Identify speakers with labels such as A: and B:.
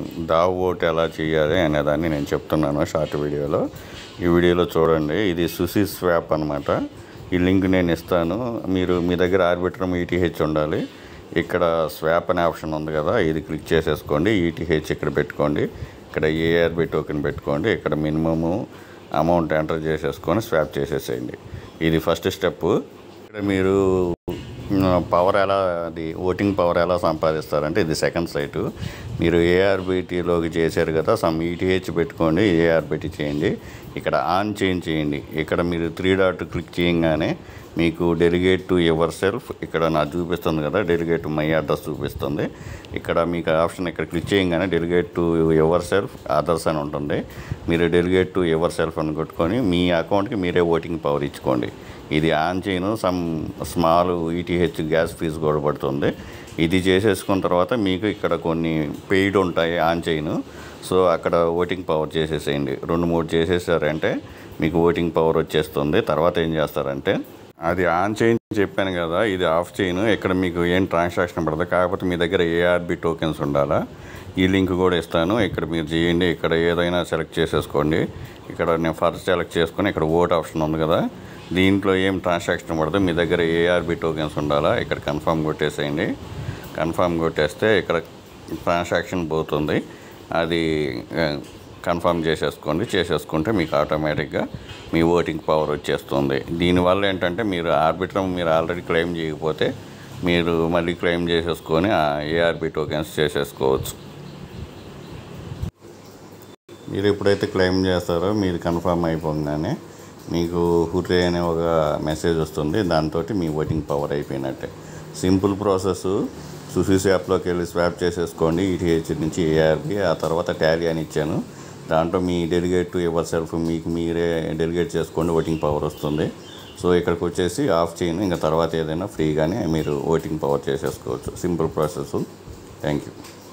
A: దావ్ vote ఎలా చేయాలి అనేదాన్ని నేను చెప్తున్నాను షార్ట్ వీడియోలో ఈ వీడియోలో చూడండి ఇది సుసి స్వాప్ అనమాట ఈ లింక్ నేను ఇస్తాను మీరు మీ దగ్గర ఆర్బిట్రమ్ ఈటీహెచ్ ఉండాలి ఇక్కడ స్వాప్ అనే ఆప్షన్ ఉంది కదా ఇది క్లిక్ చేసేసుకోండి ఈటీహెచ్ ఇక్కడ పెట్టుకోండి ఇక్కడ ఏఆర్బి టోకెన్ పెట్టుకోండి ఇక్కడ మినిమము అమౌంట్ ఎంటర్ చేసేసుకొని స్వాప్ చేసేసేయండి ఇది ఫస్ట్ స్టెప్ ఇక్కడ మీరు పవర్ ఎలా అది ఓటింగ్ పవర్ ఎలా సంపాదిస్తారంటే ఇది సెకండ్ సైటు మీరు ఏఆర్బిటీలోకి చేశారు కదా సమ్ ఈటీహెచ్ పెట్టుకోండి ఏఆర్బిటీ చేయండి ఇక్కడ ఆన్ చేంజ్ చేయండి ఇక్కడ మీరు త్రీ డాట్ క్లిక్ చేయగానే మీకు డెలిగేట్ టు ఎవర్ సెల్ఫ్ ఇక్కడ నాకు చూపిస్తుంది కదా డెలిగేట్ టు మై అడ్రస్ చూపిస్తుంది ఇక్కడ మీకు ఆప్షన్ ఇక్కడ క్లిక్ చేయగానే delegate to yourself others అని ఉంటుంది మీరు డెలిగేట్ టు ఎవర్ సెల్ఫ్ అని కొట్టుకొని మీ అకౌంట్కి మీరే ఓటింగ్ పవర్ ఇచ్చుకోండి ఇది ఆన్ చేయను some small ETH gas fees కూడా పడుతుంది ఇది చేసేసుకున్న తర్వాత మీకు ఇక్కడ కొన్ని పెయిడ్ ఉంటాయి ఆన్ చేయను సో అక్కడ ఓటింగ్ పవర్ చేసేసేయండి రెండు మూడు చేసేసారంటే మీకు ఓటింగ్ పవర్ వచ్చేస్తుంది తర్వాత ఏం చేస్తారంటే అది ఆన్ చేయని చెప్పాను కదా ఇది ఆఫ్ చేయను ఇక్కడ మీకు ఏం ట్రాన్సాక్షన్ పడదు కాకపోతే మీ దగ్గర ఏఆర్బి టోకెన్స్ ఉండాలా ఈ లింక్ కూడా ఇస్తాను ఇక్కడ మీరు చేయండి ఇక్కడ ఏదైనా సెలెక్ట్ చేసేసుకోండి ఇక్కడ నేను ఫస్ట్ సెలెక్ట్ చేసుకొని ఇక్కడ ఓట్ ఆప్షన్ ఉంది కదా దీంట్లో ఏం ట్రాన్సాక్షన్ పడదు మీ దగ్గర ఏఆర్బి టోకెన్స్ ఉండాలా ఇక్కడ కన్ఫర్మ్ కొట్టేసేయండి కన్ఫర్మ్ కొట్టేస్తే ఇక్కడ ట్రాన్సాక్షన్ పోతుంది అది కన్ఫర్మ్ చేసేసుకోండి చేసేసుకుంటే మీకు ఆటోమేటిక్గా మీ ఓటింగ్ పవర్ వచ్చేస్తుంది దీనివల్ల ఏంటంటే మీరు ఆర్బిట్రం మీరు ఆల్రెడీ క్లెయిమ్ చేయకపోతే మీరు మళ్ళీ క్లెయిమ్ చేసేసుకొని ఆ ఏఆర్బి టోకెన్స్ చేసేసుకోవచ్చు మీరు ఎప్పుడైతే క్లెయిమ్ చేస్తారో మీరు కన్ఫర్మ్ అయిపోగానే మీకు హుర్రే అనే ఒక మెసేజ్ వస్తుంది దాంతో మీ ఓటింగ్ పవర్ అయిపోయినట్టే సింపుల్ ప్రాసెస్ సుసీస్ యాప్లోకి వెళ్ళి స్వాప్ చేసేసుకోండి ఈటీహెచ్ నుంచి ఏఆర్బి ఆ తర్వాత టాలీ అని ఇచ్చాను దాంట్లో మీ డెలిగేట్ టు ఎవర్ సెల్ఫ్ మీకు మీరే డెలిగేట్ చేసుకోండి ఓటింగ్ పవర్ వస్తుంది సో ఇక్కడికి వచ్చేసి ఆఫ్ చేయను ఇంకా తర్వాత ఏదైనా ఫ్రీగానే మీరు ఓటింగ్ పవర్ చేసేసుకోవచ్చు సింపుల్ ప్రాసెస్ థ్యాంక్ యూ